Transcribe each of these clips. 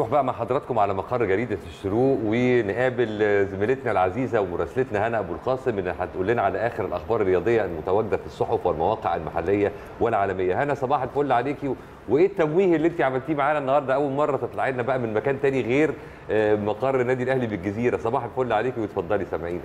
بقى مع حضراتكم على مقر جريده الشروق ونقابل زميلتنا العزيزه ومراسلتنا هنا ابو القاسم اللي هتقول لنا على اخر الاخبار الرياضيه المتواجده في الصحف والمواقع المحليه والعالميه هنا صباح الفل عليكي و... وايه التمويه اللي انت عملتيه معانا النهارده اول مره تطلعي لنا بقى من مكان تاني غير مقر النادي الاهلي بالجزيره صباح الفل عليكي واتفضلي سامعينا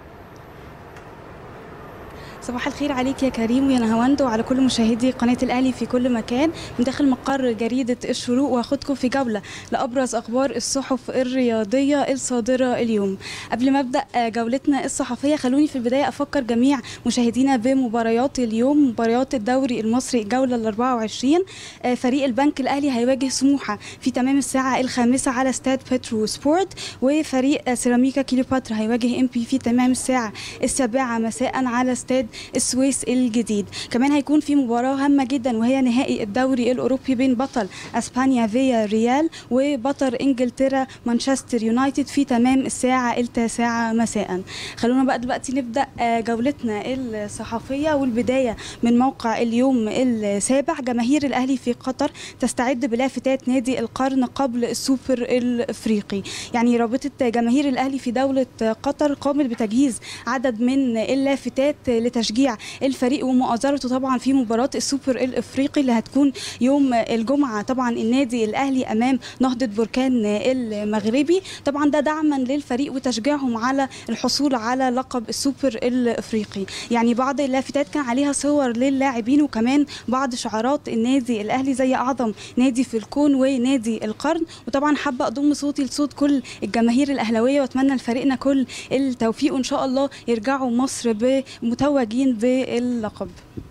صباح الخير عليك يا كريم ويا نهاوند وعلى كل مشاهدي قناه الاهلي في كل مكان من داخل مقر جريده الشروق وهاخدكم في جوله لابرز اخبار الصحف الرياضيه الصادره اليوم قبل ما ابدا جولتنا الصحفيه خلوني في البدايه افكر جميع مشاهدينا بمباريات اليوم مباريات الدوري المصري الجوله ال 24 فريق البنك الاهلي هيواجه سموحه في تمام الساعه الخامسه على استاد بترو سبورت وفريق سيراميكا كليوباترا هيواجه ام بي في تمام الساعه السابعه مساء على استاد السويس الجديد كمان هيكون في مباراه هامه جدا وهي نهائي الدوري الاوروبي بين بطل اسبانيا فيا ريال وبطل انجلترا مانشستر يونايتد في تمام الساعه التاسعه مساء خلونا بقى دلوقتي نبدا جولتنا الصحفيه والبدايه من موقع اليوم السابع جماهير الاهلي في قطر تستعد بلافتات نادي القرن قبل السوبر الافريقي يعني رابطه جماهير الاهلي في دوله قطر قامت بتجهيز عدد من اللافتات لتشجيع تشجيع الفريق ومؤازرته طبعا في مباراه السوبر الافريقي اللي هتكون يوم الجمعه طبعا النادي الاهلي امام نهضه بركان المغربي طبعا ده دعما للفريق وتشجيعهم على الحصول على لقب السوبر الافريقي يعني بعض اللافتات كان عليها صور للاعبين وكمان بعض شعارات النادي الاهلي زي اعظم نادي في الكون ونادي القرن وطبعا حابه اضم صوتي لصوت كل الجماهير الاهلاويه واتمنى لفريقنا كل التوفيق وان شاء الله يرجعوا مصر بمتوجين باللقب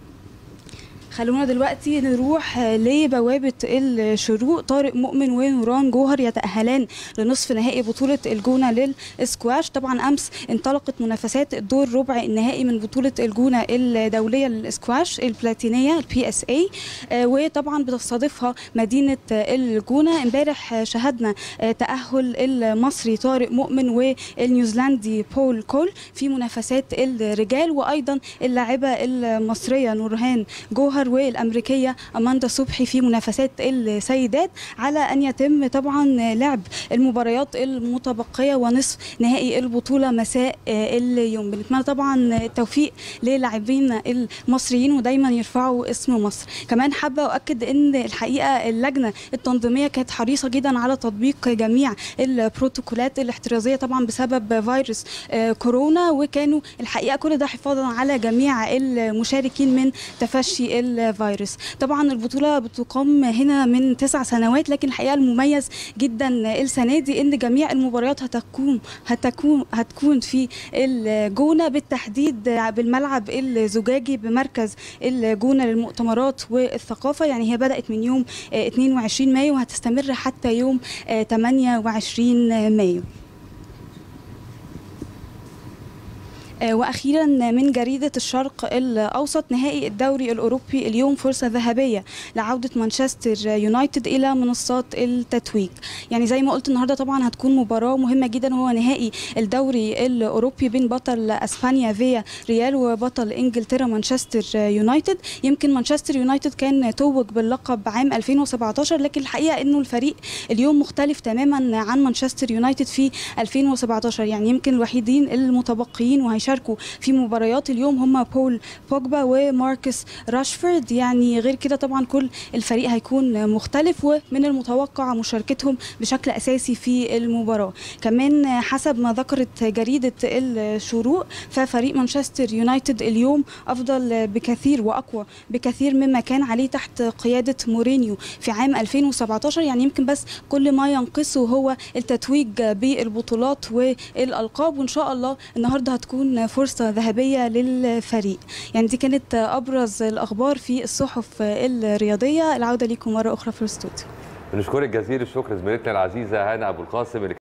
خلونا دلوقتي نروح لبوابة الشروق طارق مؤمن ونوران جوهر يتأهلان لنصف نهائي بطولة الجونة للسكواش طبعا أمس انطلقت منافسات الدور ربع النهائي من بطولة الجونة الدولية للسكواش البلاتينية البي اس اي وطبعا بتستضيفها مدينة الجونة امبارح شهدنا تأهل المصري طارق مؤمن والنيوزيلندي بول كول في منافسات الرجال وأيضا اللاعبة المصرية نورهان جوهر والامريكيه اماندا صبحي في منافسات السيدات على ان يتم طبعا لعب المباريات المتبقيه ونصف نهائي البطوله مساء اليوم بنتمنى طبعا التوفيق للاعبين المصريين ودايما يرفعوا اسم مصر كمان حابه اؤكد ان الحقيقه اللجنه التنظيميه كانت حريصه جدا على تطبيق جميع البروتوكولات الاحترازيه طبعا بسبب فيروس كورونا وكانوا الحقيقه كل ده حفاظا على جميع المشاركين من تفشي الفيروس طبعا البطوله بتقام هنا من تسع سنوات لكن الحقيقه المميز جدا السنه دي ان جميع المباريات هتكون هتكون هتكون في الجونه بالتحديد بالملعب الزجاجي بمركز الجونه للمؤتمرات والثقافه يعني هي بدات من يوم 22 مايو وهتستمر حتى يوم 28 مايو واخيرا من جريده الشرق الاوسط نهائي الدوري الاوروبي اليوم فرصه ذهبيه لعوده مانشستر يونايتد الى منصات التتويج يعني زي ما قلت النهارده طبعا هتكون مباراه مهمه جدا هو نهائي الدوري الاوروبي بين بطل اسبانيا فيا ريال وبطل انجلترا مانشستر يونايتد يمكن مانشستر يونايتد كان توج باللقب عام 2017 لكن الحقيقه انه الفريق اليوم مختلف تماما عن مانشستر يونايتد في 2017 يعني يمكن الوحيدين المتبقيين وهيشاركوا هيشاركوا في مباريات اليوم هم بول بوجبا وماركس راشفورد يعني غير كده طبعا كل الفريق هيكون مختلف ومن المتوقع مشاركتهم بشكل اساسي في المباراه كمان حسب ما ذكرت جريده الشروق ففريق مانشستر يونايتد اليوم افضل بكثير واقوى بكثير مما كان عليه تحت قياده مورينيو في عام 2017 يعني يمكن بس كل ما ينقصه هو التتويج بالبطولات والالقاب وان شاء الله النهارده هتكون فرصة ذهبية للفريق يعني دي كانت أبرز الأخبار في الصحف الرياضية العودة لكم مرة أخرى في الاستوديو بنشكرك جزيل الشكر زميلتنا العزيزة هنا أبو القاسم